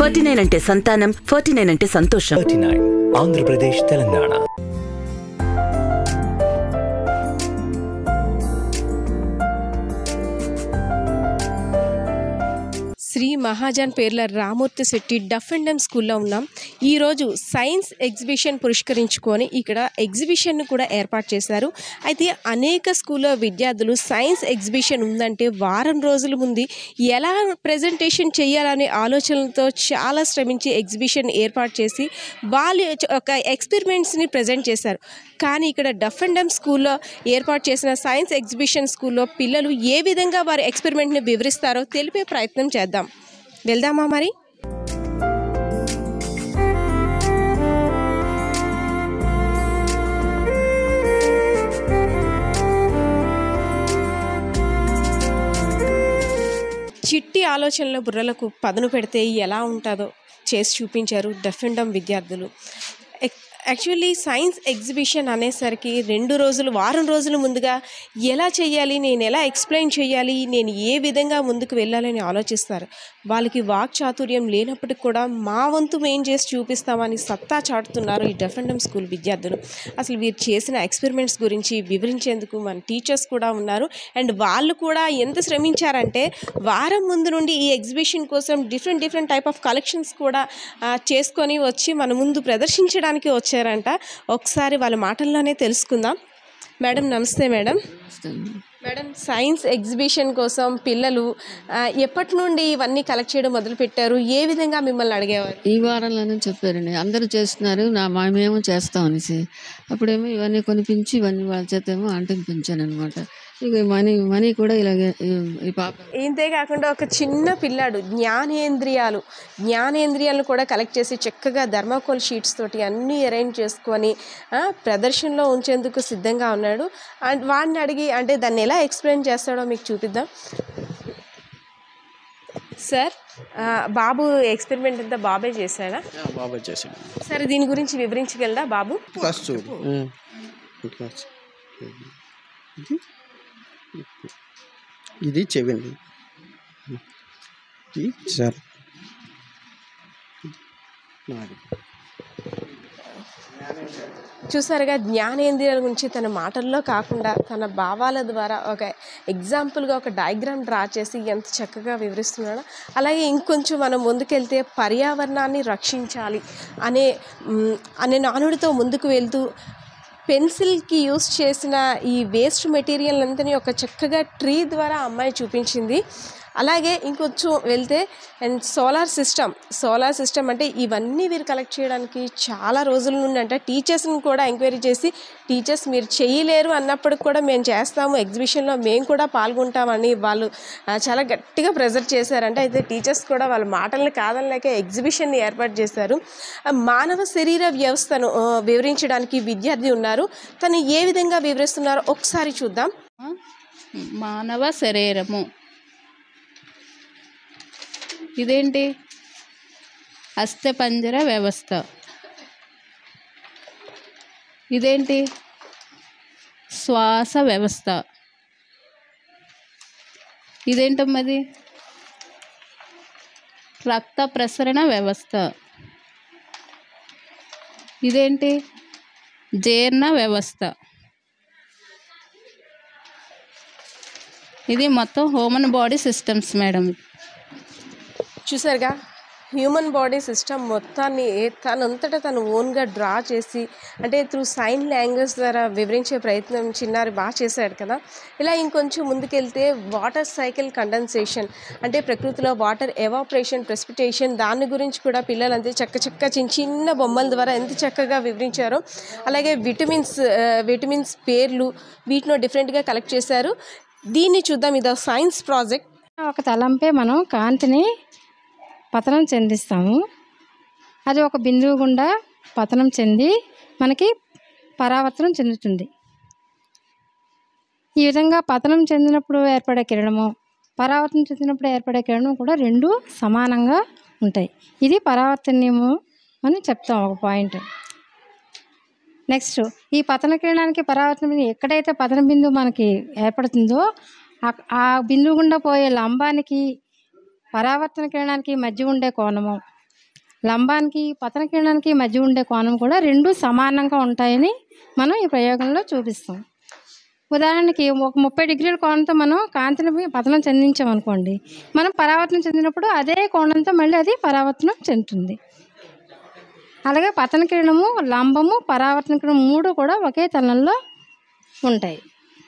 forty nine అంటే సంతానం forty nine అంటే సంతోషం థర్టీ నైన్ ఆంధ్రప్రదేశ్ తెలంగాణ శ్రీ మహాజన్ పేర్ల Ramamurthy Shetty deaf and dumb స్కూల్లో ఉన్నాం ఈరోజు సైన్స్ ఎగ్జిబిషన్ పురస్కరించుకొని ఇక్కడ ఎగ్జిబిషన్ను కూడా ఏర్పాటు చేశారు అయితే అనేక స్కూల్లో విద్యార్థులు సైన్స్ ఎగ్జిబిషన్ ఉందంటే వారం రోజుల ముందు ఎలా ప్రజెంటేషన్ చేయాలనే ఆలోచనలతో చాలా శ్రమించి ఎగ్జిబిషన్ ఏర్పాటు చేసి వాళ్ళు ఒక ఎక్స్పెరిమెంట్స్ని ప్రజెంట్ చేశారు కానీ ఇక్కడ డఫ్ అండ్ డెమ్ స్కూల్లో ఏర్పాటు చేసిన సైన్స్ ఎగ్జిబిషన్ స్కూల్లో పిల్లలు ఏ విధంగా వారి ఎక్స్పెరిమెంట్ని వివరిస్తారో తెలిపే ప్రయత్నం చేద్దాం వెళ్దామా మరి చిట్టి ఆలోచనల బుర్రలకు పదును పెడితే ఎలా ఉంటుందో చేసి చూపించారు డెఫెండమ్ విద్యార్థులు ఎక్- యాక్చువల్లీ సైన్స్ ఎగ్జిబిషన్ అనేసరికి రెండు రోజులు వారం రోజుల ముందుగా ఎలా చేయాలి నేను ఎలా ఎక్స్ప్లెయిన్ చేయాలి నేను ఏ విధంగా ముందుకు వెళ్ళాలని ఆలోచిస్తారు వాళ్ళకి వాక్ చాతుర్యం లేనప్పటికి కూడా మా వంతు మేం చేసి చూపిస్తామని సత్తా చాటుతున్నారు ఈ డెఫెండమ్ స్కూల్ విద్యార్థులు అసలు వీరు చేసిన ఎక్స్పెరిమెంట్స్ గురించి వివరించేందుకు మన టీచర్స్ కూడా ఉన్నారు అండ్ వాళ్ళు కూడా ఎంత శ్రమించారంటే వారం ముందు నుండి ఈ ఎగ్జిబిషన్ కోసం different different type of collections కూడా ఆ, చేసుకొని వచ్చి మన ముందు ప్రదర్శించడానికి వచ్చారంట ఒకసారి వాళ్ళ మాటల్లోనే తెలుసుకుందాం మేడం నమస్తే మేడం మేడం సైన్స్ ఎగ్జిబిషన్ కోసం పిల్లలు ఆ, ఎప్పటి నుండి ఇవన్నీ కలెక్ట్ చేయడం మొదలుపెట్టారు ఏ విధంగా మిమ్మల్ని అడిగేవారు ఈ వారంలోనే చెప్పారండి అందరూ చేస్తున్నారు నా మా మేము చేస్తాం అనేసి అప్పుడేమో ఇవన్నీ కొనిపించి ఇవన్నీ వాళ్ళ చేత ఏమో అంటింపించాను అనమాట ఇక మనీ మనీ కూడా ఇలాగే ఈ- ఈ పాప ఇంతే కాకుండా ఒక చిన్న పిల్లాడు జ్ఞానేంద్రియాలు జ్ఞానేంద్రియాలను కూడా కలెక్ట్ చేసి చక్కగా ధర్మాకోల్ షీట్స్ తోటి అన్నీ అరేంజ్ చేసుకొని ఆ, ప్రదర్శనలో ఉంచేందుకు సిద్ధంగా ఉన్నాడు అండ్ వాడిని అడిగి అంటే దాన్ని ఎలా ఎక్స్ప్లెయిన్ చేస్తాడో మీకు చూపిద్దాం సార్ ఆ, బాబు ఎక్స్పెరిమెంట్ అంతా బాబే చేశాడా బాగా చేసాడు సరే దీని గురించి వివరించగలరా బాబు క్లాస్ చూడు క్లాస్ ఇది ఇది చెవిండి ఇది సార్ నాది చూసారుగా జ్ఞానేంద్రియాల గురించి తన మాటల్లో కాకుండా తన భావాల ద్వారా ఒక ఎగ్జాంపుల్గా ఒక డయాగ్రామ్ డ్రా చేసి ఎంత చక్కగా వివరిస్తున్నాడో అలాగే ఇంకొంచెం మనం ముందుకెళ్తే పర్యావరణాన్ని రక్షించాలి అనే మ్, అనే నానుడితో ముందుకు వెళ్తూ పెన్సిల్కి యూస్ చేసిన ఈ వేస్ట్ మెటీరియల్ అంతని ఒక చక్కగా ట్రీ ద్వారా అమ్మాయి చూపించింది అలాగే ఇంకొంచెం వెళ్తే and solar system solar system అంటే ఇవన్నీ వీరు కలెక్ట్ చేయడానికి చాలా రోజుల నుండి అంటే టీచర్స్ని కూడా ఎంక్వైరీ చేసి టీచర్స్ మీరు చేయలేరు అన్నప్పటికి కూడా మేము చేస్తాము ఎగ్జిబిషన్లో మేము కూడా పాల్గొంటామని వాళ్ళు ఆ, చాలా గట్టిగా ప్రెజర్ చేశారంటే అయితే టీచర్స్ కూడా వాళ్ళ మాటల్ని కాదనలేక ఎగ్జిబిషన్ని ఏర్పాటు చేశారు ఆ, మానవ శరీర వ్యవస్థను ఆ, వివరించడానికి విద్యార్థి ఉన్నారు తను ఏ విధంగా వివరిస్తున్నారో ఒకసారి చూద్దాం మానవ శరీరము ఇదేంటి అస్థిపంజర వ్యవస్థ ఇదేంటి శ్వాస వ్యవస్థ ఇదేంటమ్మది రక్త ప్రసరణ వ్యవస్థ ఇదేంటి జీర్ణ వ్యవస్థ ఇది మొత్తం హ్యూమన్ బాడీ సిస్టమ్స్ మేడం చూసారుగా హ్యూమన్ బాడీ సిస్టమ్ మొత్తాన్ని తనంతటా తను ఓన్గా డ్రా చేసి అంటే త్రూ సైన్ లాంగ్వేజ్ ద్వారా వివరించే ప్రయత్నం చిన్నారి బాగా చేశాడు కదా ఇలా ఇంకొంచెం ముందుకెళ్తే వాటర్ సైకిల్ కండెన్సేషన్ అంటే ప్రకృతిలో వాటర్ ఎవాపరేషన్ ప్రెసిపిటేషన్ దాని గురించి కూడా పిల్లలు అంతే చక్క చక్క చిన్న చిన్న బొమ్మల ద్వారా ఎంత చక్కగా వివరించారో అలాగే విటమిన్స్ ఆ, విటమిన్స్ పేర్లు వీటిలో డిఫరెంట్గా కలెక్ట్ చేశారు దీన్ని చూద్దాం ఇది సైన్స్ ప్రాజెక్ట్ ఒక తలంపే మనం కాంతిని పతనం చెందిస్తాము అది ఒక బిందువు గుండా పతనం చెంది మనకి పరావర్తనం చెందుతుంది ఈ విధంగా పతనం చెందినప్పుడు ఏర్పడే కిరణము పరావర్తనం చెందినప్పుడు ఏర్పడే కిరణం కూడా రెండు సమానంగా ఉంటాయి ఇది పరావర్తనీయము అని చెప్తాం ఒక పాయింట్ నెక్స్ట్ ఈ పతన కిరణానికి పరావర్తన బిందువు ఎక్కడైతే పతన బిందువు మనకి ఏర్పడుతుందో ఆ- ఆ బిందువు గుండా పోయే లంబానికి పరావర్తన కిరణానికి మధ్య ఉండే కోణము లంబానికి పతన కిరణానికి మధ్య ఉండే కోణం కూడా రెండు సమానంగా ఉంటాయని మనం ఈ ప్రయోగంలో చూపిస్తాం ఉదాహరణకి ఒక ముప్పై డిగ్రీల కోణంతో మనం కాంతిని పతనం చెందించామనుకోండి మనం పరావర్తనం చెందినప్పుడు అదే కోణంతో మళ్ళీ అది పరావర్తనం చెందుతుంది అలాగే పతన కిరణము లంబము పరావర్తన కిరణం మూడు కూడా ఒకే తలంలో ఉంటాయి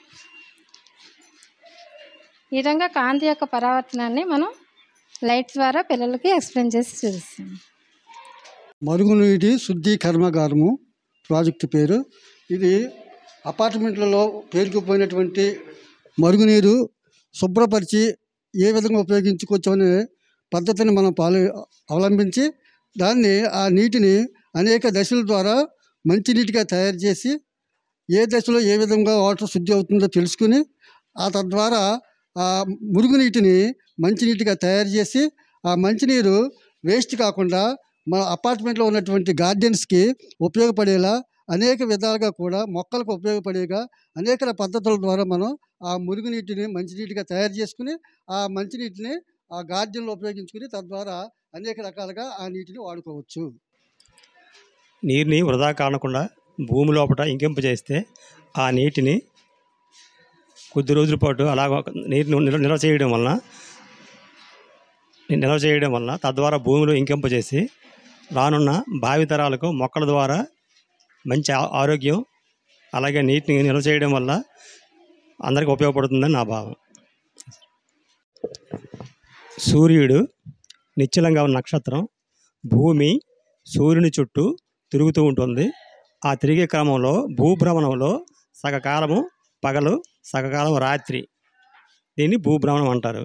ఈ విధంగా కాంతి యొక్క పరావర్తనాన్ని మనం లైట్స్ ద్వారా పిల్లలకి ఎక్స్ప్లెయిన్ చేసి చూపిస్తాం మరుగునీటి శుద్ధి కర్మాగారము ప్రాజెక్టు పేరు ఇది అపార్ట్మెంట్లలో పేరుకుపోయినటువంటి మరుగునీరు శుభ్రపరిచి ఏ విధంగా ఉపయోగించుకోవచ్చనే పద్ధతిని మనం పాలు అవలంబించి దాన్ని ఆ నీటిని అనేక దశల ద్వారా మంచినీటిగా తయారు చేసి ఏ దశలో ఏ విధంగా వాటర్ శుద్ధి అవుతుందో తెలుసుకుని ఆ తద్వారా ఆ మురుగునీటిని మంచినీటిగా తయారు చేసి ఆ మంచినీరు వేస్ట్ కాకుండా మన అపార్ట్మెంట్లో ఉన్నటువంటి గార్డెన్స్కి ఉపయోగపడేలా అనేక విధాలుగా కూడా మొక్కలకు ఉపయోగపడేగా అనేక పద్ధతుల ద్వారా మనం ఆ మురుగునీటిని మంచినీటిగా తయారు చేసుకుని ఆ మంచినీటిని ఆ గార్డెన్లో ఉపయోగించుకుని తద్వారా అనేక రకాలుగా ఆ నీటిని వాడుకోవచ్చు నీరుని వృధా కానకుండా భూమి లోపల ఇంకింపు చేస్తే ఆ నీటిని కొద్ది రోజుల పాటు అలా నీటిని నిల్వ నిల్వ చేయడం వలన నిల్వ చేయడం వలన తద్వారా భూమిలో ఇంకింపు చేసి రానున్న భావితరాలకు మొక్కల ద్వారా మంచి ఆ- ఆరోగ్యం అలాగే నీటిని నిల్వ చేయడం వల్ల అందరికీ ఉపయోగపడుతుందని నా భావం సూర్యుడు నిశ్చలంగా ఉన్న నక్షత్రం భూమి సూర్యుని చుట్టూ తిరుగుతూ ఉంటుంది ఆ తిరిగే క్రమంలో భూభ్రమణంలో సగకాలము పగలు సగకాలం రాత్రి దీన్ని భూభ్రమణం అంటారు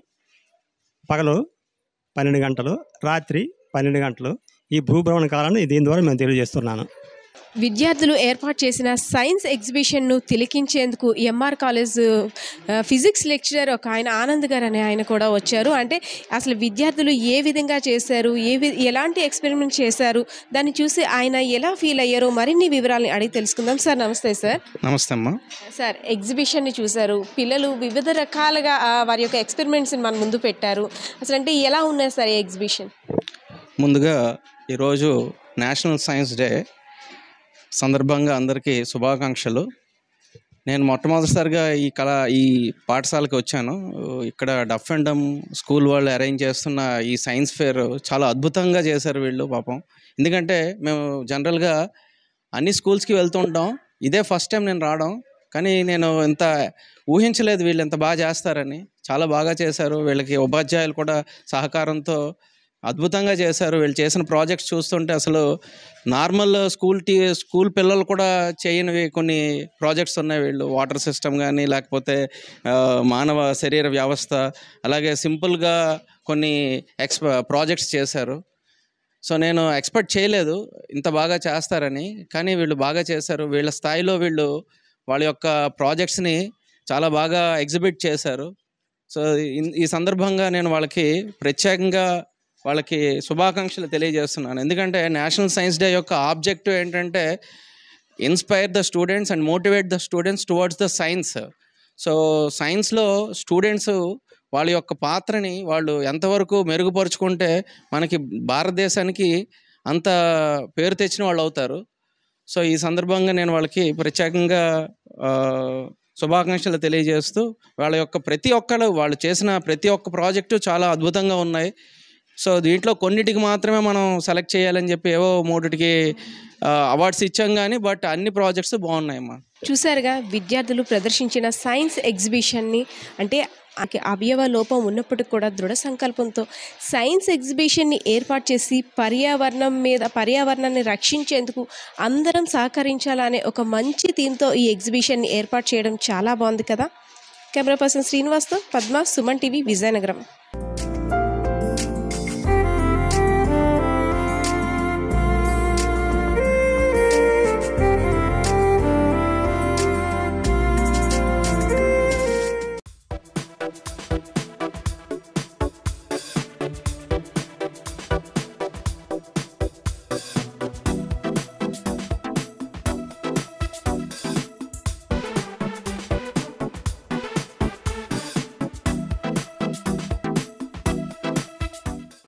పగలు పన్నెండు గంటలు రాత్రి పన్నెండు గంటలు ఈ భూభ్రమణ కాలాన్ని దీని ద్వారా మేము తెలియజేస్తున్నాను విద్యార్థులు ఏర్పాటు చేసిన సైన్స్ ఎగ్జిబిషన్ను తిలకించేందుకు ఎంఆర్ కాలేజ్ ఆ, ఫిజిక్స్ లెక్చరర్ ఒక ఆయన ఆనంద్ గారు అనే ఆయన కూడా వచ్చారు అంటే అసలు విద్యార్థులు ఏ విధంగా చేశారు ఏ వి ఎలాంటి ఎక్స్పెరిమెంట్ చేశారు దాన్ని చూసి ఆయన ఎలా ఫీల్ అయ్యారో మరిన్ని వివరాలని అడిగి తెలుసుకుందాం సార్ నమస్తే సార్ నమస్తే అమ్మా సార్ ఎగ్జిబిషన్ని చూశారు పిల్లలు వివిధ రకాలుగా ఆ, వారి యొక్క ఎక్స్పెరిమెంట్స్ని మన ముందు పెట్టారు అసలు అంటే ఎలా ఉన్నాయి సార్ ఈ ఎగ్జిబిషన్ ముందుగా ఈరోజు నేషనల్ సైన్స్ డే సందర్భంగా అందరికీ శుభాకాంక్షలు నేను మొట్టమొదటిసారిగా ఈ కళ ఈ పాఠశాలకు వచ్చాను ఇక్కడ డఫ్ అండ్ డమ్ స్కూల్ వాళ్ళు అరేంజ్ చేస్తున్న ఈ సైన్స్ ఫేర్ చాలా అద్భుతంగా చేశారు వీళ్ళు పాపం ఎందుకంటే మేము జనరల్గా అన్ని స్కూల్స్కి వెళ్తుంటాం ఇదే ఫస్ట్ టైం నేను రావడం కానీ నేను ఇంత ఊహించలేదు వీళ్ళు ఎంత బాగా చేస్తారని చాలా బాగా చేశారు వీళ్ళకి ఉపాధ్యాయులు కూడా సహకారంతో అద్భుతంగా చేశారు వీళ్ళు చేసిన ప్రాజెక్ట్స్ చూస్తుంటే అసలు నార్మల్ స్కూల్ టీ స్కూల్ పిల్లలు కూడా చేయనివి కొన్ని ప్రాజెక్ట్స్ ఉన్నాయి వీళ్ళు వాటర్ సిస్టమ్ కానీ లేకపోతే ఆ, మానవ శరీర వ్యవస్థ అలాగే సింపుల్గా కొన్ని ఎక్స్ ప్రాజెక్ట్స్ చేశారు సో నేను ఎక్స్పెక్ట్ చేయలేదు ఇంత బాగా చేస్తారని కానీ వీళ్ళు బాగా చేశారు వీళ్ళ స్థాయిలో వీళ్ళు వాళ్ళ యొక్క ప్రాజెక్ట్స్ని చాలా బాగా ఎగ్జిబిట్ చేశారు సో ఇన్- ఈ సందర్భంగా నేను వాళ్ళకి ప్రత్యేకంగా వాళ్ళకి శుభాకాంక్షలు తెలియజేస్తున్నాను ఎందుకంటే నేషనల్ సైన్స్ డే యొక్క ఆబ్జెక్టివ్ ఏంటంటే inspire the students and motivate the students towards the science so సైన్స్లో స్టూడెంట్స్ వాళ్ళ యొక్క పాత్రని వాళ్ళు ఎంతవరకు మెరుగుపరుచుకుంటే మనకి భారతదేశానికి అంత పేరు తెచ్చిన వాళ్ళు అవుతారు సో ఈ సందర్భంగా నేను వాళ్ళకి ప్రత్యేకంగా ఆ, శుభాకాంక్షలు తెలియజేస్తూ వాళ్ళ యొక్క ప్రతి ఒక్కరు వాళ్ళు చేసిన ప్రతి ఒక్క ప్రాజెక్టు చాలా అద్భుతంగా ఉన్నాయి సో దీంట్లో కొన్నిటికి మాత్రమే మనం సెలెక్ట్ చేయాలని చెప్పి ఏవో మూడిటికి అవార్డ్స్ ఇచ్చాం కానీ బట్ అన్ని ప్రాజెక్ట్స్ బాగున్నాయమ్మా చూసారుగా విద్యార్థులు ప్రదర్శించిన సైన్స్ ఎగ్జిబిషన్ని అంటే ఆకి అవయవ లోపం ఉన్నప్పటికీ కూడా దృఢ సంకల్పంతో సైన్స్ ఎగ్జిబిషన్ని ఏర్పాటు చేసి పర్యావరణం మీద పర్యావరణాన్ని రక్షించేందుకు అందరం సహకరించాలనే ఒక మంచి థీమ్తో ఈ ఎగ్జిబిషన్ని ఏర్పాటు చేయడం చాలా బాగుంది కదా కెమెరా పర్సన్ శ్రీనివాస్తో పద్మ సుమన్ టీవీ విజయనగరం